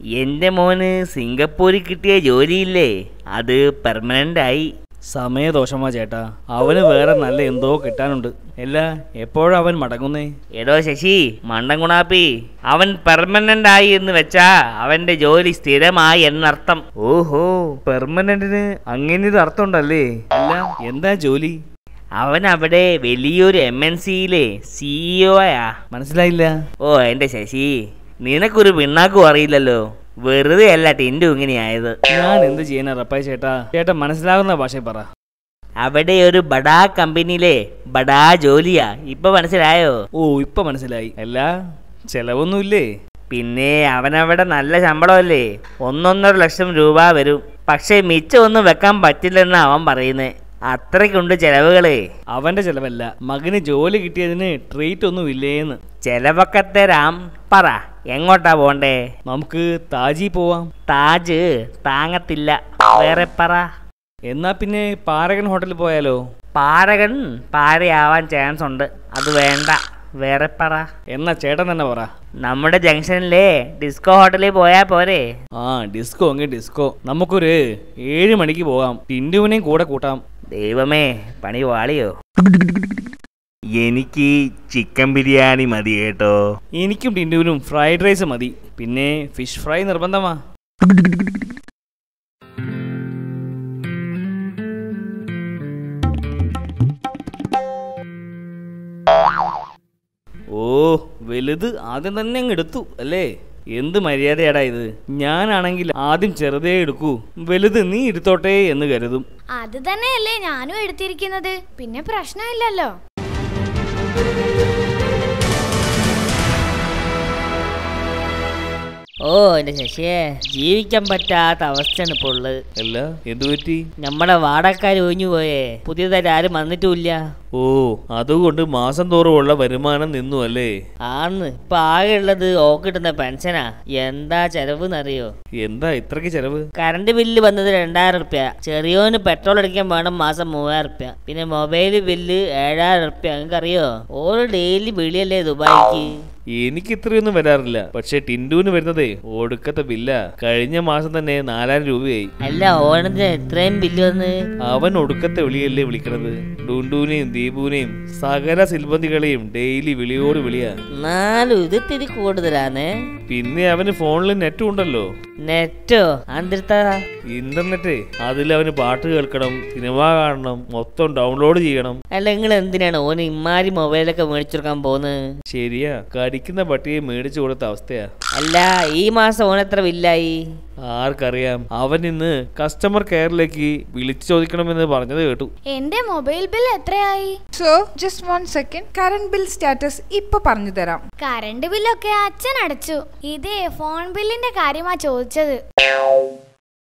എന്റെ മോന് സിംഗപ്പൂരിൽ കിട്ടിയ ജോലിയില്ലേ അത് പെർമനന്റ് ആയി സമയദോഷമാ ചേട്ടാ അവന് വേറെ നല്ല എന്തോ കിട്ടാനുണ്ട് അല്ല എപ്പോഴാ അവൻ മടങ്ങുന്നേ എടോ ശശി മണ്ടൻ ഗുണാപ്പി അവൻ പെർമനന്റ് ആയി എന്ന് വെച്ചാ അവന്റെ ജോലി സ്ഥിരമായി എന്നർത്ഥം ഓഹോ പെർമനന്റിന് അങ്ങനെ ഒരു അർത്ഥമുണ്ടല്ലേ അല്ല എന്താ ജോലി അവൻ അവിടെ വലിയൊരു എം എൻ സിയിലെ സിഇഒയാ മനസ്സിലായില്ല ഓ എന്റെ ശശി നിനക്കൊരു പിണ്ണാക്കും അറിയില്ലല്ലോ വെറുതെ അല്ല ടിൻഡു ഇങ്ങനെയായത് ഞാൻ എന്ത് ചെയ്യാനാ റപ്പായി ചേട്ടാ ചേട്ടാ മനസ്സിലാകുന്ന ഭാഷയിൽ പറ അവിടെ ഒരു ബഡാ കമ്പനിയിലെ ബഡാ ജോലിയാ ഇപ്പൊ മനസ്സിലായോ ഓ ഇപ്പൊ മനസ്സിലായി അല്ല ചെലവൊന്നുമില്ലേ പിന്നെ അവനവിടെ നല്ല ശമ്പളമല്ലേ ഒന്നൊന്നര ലക്ഷം രൂപ വരും പക്ഷേ മിച്ചം ഒന്നും വെക്കാൻ പറ്റില്ലെന്ന് അവൻ പറയുന്നേ അത്രയ്ക്കുണ്ട് ചെലവുകളേ അവന്റെ ചെലവല്ല മകന് ജോലി കിട്ടിയതിന് ട്രീറ്റ് ഒന്നും ഇല്ലേന്ന് ചെലവൊക്കെ തരാം പറ എങ്ങോട്ടാ പോണ്ടേ നമുക്ക് താജി പോവാം താജ് താങ്ങത്തില്ല വേറെ പറ എന്നാ പിന്നെ പാരകൻ ഹോട്ടലിൽ പോയാലോ പാരകൻ പാരയാവാൻ ചാൻസ് ഉണ്ട് അത് വേണ്ട വേറെ പറ എന്നാ ചേട്ടൻ തന്നെ പറ നമ്മുടെ ജംഗ്ഷനിലെ ഡിസ്കോ ഹോട്ടലിൽ പോയാ പോരെ ആ ഡിസ്കോ എങ്കിൽ ഡിസ്കോ നമുക്കൊരു ഏഴ് മണിക്ക് പോകാം ടിൻഡുവിനെയും കൂടെ കൂട്ടാം ദൈവമേ പണി വാളിയോ എനിക്ക് ചിക്കൻ ബിരിയാണി മതി കേട്ടോ എനിക്കും ടിൻഡുവിനും ഫ്രൈഡ് റൈസ് മതി പിന്നെ ഫിഷ് ഫ്രൈ നിർബന്ധമാ ഓ വലുത് ആദ്യം തന്നെ അങ്ങ് എടുത്തു അല്ലേ എന്ത് മര്യാദയാടാ ഇത് ഞാനാണെങ്കിൽ ആദ്യം ചെറുതേ എടുക്കൂ വലുത് നീ എടുത്തോട്ടെ എന്ന് കരുതും അത് തന്നെയല്ലേ ഞാനും എടുത്തിരിക്കുന്നത് പിന്നെ പ്രശ്നമില്ലല്ലോ ഓ എന്റെ ശശിയെ ജീവിക്കാൻ പറ്റാത്ത അവസ്ഥയാണ് ഇപ്പോൾ ഉള്ളത് അല്ല എന്തു പറ്റി നമ്മുടെ വാടകക്കാർ ഒഴിഞ്ഞു പോയേ പുതിയതായിട്ട് ആരും വന്നിട്ടുമില്ല ഓ അതുകൊണ്ട് മാസം തോറുമുള്ള വരുമാനം നിന്നു അല്ലേ ആന്ന് ഇപ്പൊ ആകെ ഉള്ളത് ഓക്കിട്ടുന്ന പെൻഷനാ എന്താ ചെലവ് എന്നറിയോ എന്താ ഇത്രയ്ക്ക് ചെലവ് കറണ്ട് ബില്ല് വന്നത് രണ്ടായിരം റുപ്യ ചെറിയോന് പെട്രോൾ അടിക്കാൻ വേണം മാസം മൂവായിരം റുപ്യ പിന്നെ മൊബൈൽ ബില്ല് ഏഴായിരം റുപ്യ നിങ്ങൾക്കറിയോ ഓരോ ഡെയിലി വിളിയല്ലേ ദുബായിക്ക് എനിക്ക് ഇത്രയൊന്നും വരാറില്ല പക്ഷെ ടിൻഡുവിന് വരുന്നതേ ഒടുക്കത്തെ ബില്ല കഴിഞ്ഞ മാസം തന്നെ നാലായിരം രൂപയായി അല്ല ഓണത്തിന് എത്രയും ബില്ല് വന്ന് അവൻ ഒടുക്കത്തെ വിളിയല്ലേ വിളിക്കണത് ഡുണ്ടൂനെയും ദീപുവിനെയും സകല സിൽബന്തികളെയും ഡെയിലി വിളിയോട് വിളിയാ നാലും ഇത് തിരി കൂടുതലാന്ന് പിന്നെ അവന് ഫോണിൽ നെറ്റും ഉണ്ടല്ലോ നെറ്റോ അന്തിരുത്താ ഇന്റർനെറ്റ് അതിൽ അവന് പാട്ട് കേൾക്കണം സിനിമ കാണണം മൊത്തം ഡൗൺലോഡ് ചെയ്യണം അല്ല നിങ്ങൾ എന്തിനാണ് ഓന് ഇമാരി മൊബൈലൊക്കെ മേടിച്ചെടുക്കാൻ പോകുന്നത് ശരിയാ കടിക്കുന്ന പട്ടിയെ മേടിച്ചു കൊടുത്ത അവസ്ഥയാ അല്ല ഈ മാസം ഓൻ എത്ര ബില്ലായി ആർക്കറിയാം അവൻ ഇന്ന് കസ്റ്റമർ കെയറിലേക്ക് വിളിച്ചു ചോദിക്കണമെന്ന് പറഞ്ഞത് കേട്ടു എന്റെ മൊബൈൽ ബിൽ എത്രയായി so just one second current bill status ഇപ്പൊ പറഞ്ഞു തരാം കറണ്ട് ബില്ലൊക്കെ അച്ഛൻ അടച്ചു ഇതേ ഫോൺ ബില്ലിന്റെ കാര്യമാ ചോദിച്ചത്